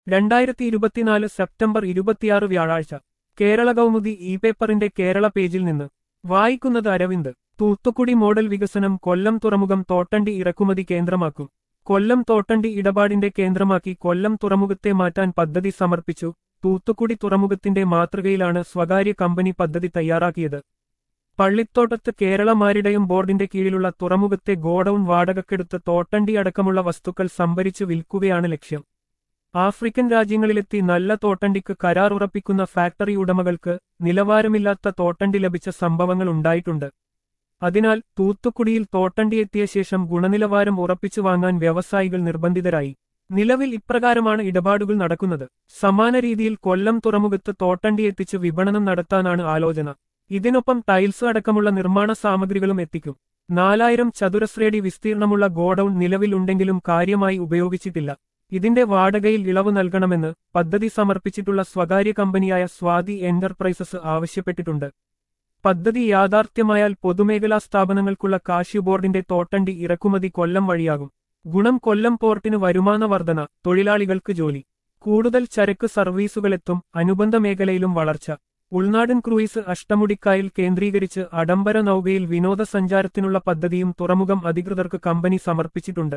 രണ്ടായിരത്തി ഇരുപത്തിനാല് സെപ്റ്റംബർ ഇരുപത്തിയാറ് വ്യാഴാഴ്ച കേരള കൗമുദി ഇ പേപ്പറിന്റെ കേരള പേജിൽ നിന്ന് വായിക്കുന്നത് അരവിന്ദ് തൂത്തുക്കുടി മോഡൽ വികസനം കൊല്ലം തുറമുഖം തോട്ടണ്ടി ഇറക്കുമതി കേന്ദ്രമാക്കും കൊല്ലം തോട്ടണ്ടി ഇടപാടിന്റെ കേന്ദ്രമാക്കി കൊല്ലം തുറമുഖത്തെ മാറ്റാൻ പദ്ധതി സമർപ്പിച്ചു തൂത്തുക്കുടി തുറമുഖത്തിന്റെ മാതൃകയിലാണ് സ്വകാര്യ കമ്പനി പദ്ധതി തയ്യാറാക്കിയത് പള്ളിത്തോട്ടത്ത് കേരള മാരിടയം ബോർഡിന്റെ കീഴിലുള്ള തുറമുഖത്തെ ഗോഡൌൺ വാടകക്കെടുത്ത് തോട്ടണ്ടി അടക്കമുള്ള വസ്തുക്കൾ സംഭരിച്ചു വിൽക്കുകയാണ് ലക്ഷ്യം ആഫ്രിക്കൻ രാജ്യങ്ങളിലെത്തി നല്ല തോട്ടണ്ടിക്ക് കരാർ ഉറപ്പിക്കുന്ന ഫാക്ടറി ഉടമകൾക്ക് നിലവാരമില്ലാത്ത തോട്ടണ്ടി ലഭിച്ച സംഭവങ്ങൾ ഉണ്ടായിട്ടുണ്ട് അതിനാൽ തൂത്തുക്കുടിയിൽ തോട്ടണ്ടി എത്തിയ ശേഷം ഗുണനിലവാരം ഉറപ്പിച്ചു വാങ്ങാൻ വ്യവസായികൾ നിർബന്ധിതരായി നിലവിൽ ഇപ്രകാരമാണ് ഇടപാടുകൾ നടക്കുന്നത് സമാന രീതിയിൽ കൊല്ലം തുറമുഖത്ത് തോട്ടണ്ടി എത്തിച്ച് വിപണനം നടത്താനാണ് ആലോചന ഇതിനൊപ്പം ടൈൽസ് അടക്കമുള്ള നിർമ്മാണ സാമഗ്രികളും എത്തിക്കും നാലായിരം ചതുരശ്രേടി വിസ്തീർണമുള്ള ഗോഡൌൺ നിലവിലുണ്ടെങ്കിലും കാര്യമായി ഉപയോഗിച്ചിട്ടില്ല ഇതിന്റെ വാടകയിൽ ഇളവ് നൽകണമെന്ന് പദ്ധതി സമർപ്പിച്ചിട്ടുള്ള സ്വകാര്യ കമ്പനിയായ സ്വാതി എന്റർപ്രൈസസ് ആവശ്യപ്പെട്ടിട്ടുണ്ട് പദ്ധതി യാഥാർത്ഥ്യമായാൽ പൊതുമേഖലാ സ്ഥാപനങ്ങൾക്കുള്ള കാഷ്യു ബോർഡിന്റെ തോട്ടണ്ടി ഇറക്കുമതി കൊല്ലം വഴിയാകും ഗുണം കൊല്ലം പോർട്ടിന് വരുമാന വർധന തൊഴിലാളികൾക്ക് ജോലി കൂടുതൽ ചരക്ക് സർവീസുകളെത്തും അനുബന്ധ മേഖലയിലും വളർച്ച ഉൾനാടൻ ക്രൂയിസ് അഷ്ടമുടിക്കായൽ കേന്ദ്രീകരിച്ച് അടംബര നൗകയിൽ വിനോദസഞ്ചാരത്തിനുള്ള പദ്ധതിയും തുറമുഖം അധികൃതർക്ക് കമ്പനി സമർപ്പിച്ചിട്ടുണ്ട്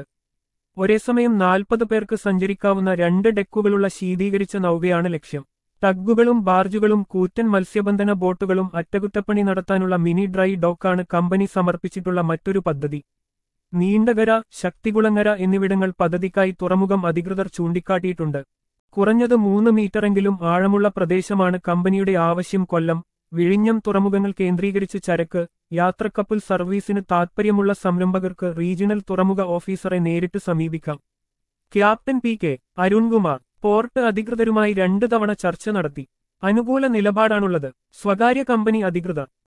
ഒരേസമയം നാൽപ്പത് പേർക്ക് സഞ്ചരിക്കാവുന്ന രണ്ട് ഡെക്കുകളുള്ള ശീതീകരിച്ച നൗകയാണ് ലക്ഷ്യം ടഗ്ഗുകളും ബാർജുകളും കൂറ്റൻ മത്സ്യബന്ധന ബോട്ടുകളും അറ്റകുറ്റപ്പണി നടത്താനുള്ള മിനി ഡ്രൈ ഡോക്കാണ് കമ്പനി സമർപ്പിച്ചിട്ടുള്ള മറ്റൊരു പദ്ധതി നീണ്ടകര ശക്തികുളങ്ങര എന്നിവിടങ്ങൾ പദ്ധതിക്കായി തുറമുഖം അധികൃതർ ചൂണ്ടിക്കാട്ടിയിട്ടുണ്ട് കുറഞ്ഞത് മൂന്ന് മീറ്ററെങ്കിലും ആഴമുള്ള പ്രദേശമാണ് കമ്പനിയുടെ ആവശ്യം കൊല്ലം വിഴിഞ്ഞം തുറമുഖങ്ങൾ കേന്ദ്രീകരിച്ച് ചരക്ക് യാത്രക്കപ്പൽ സർവീസിന് താൽപ്പര്യമുള്ള സംരംഭകർക്ക് റീജിയണൽ തുറമുഖ ഓഫീസറെ നേരിട്ട് സമീപിക്കാം captain P K Arunkumar port അധികൃതരുമായി രണ്ടു തവണ ചർച്ച നടത്തി അനുകൂല നിലപാടാണുള്ളത് സ്വകാര്യ കമ്പനി അധികൃതർ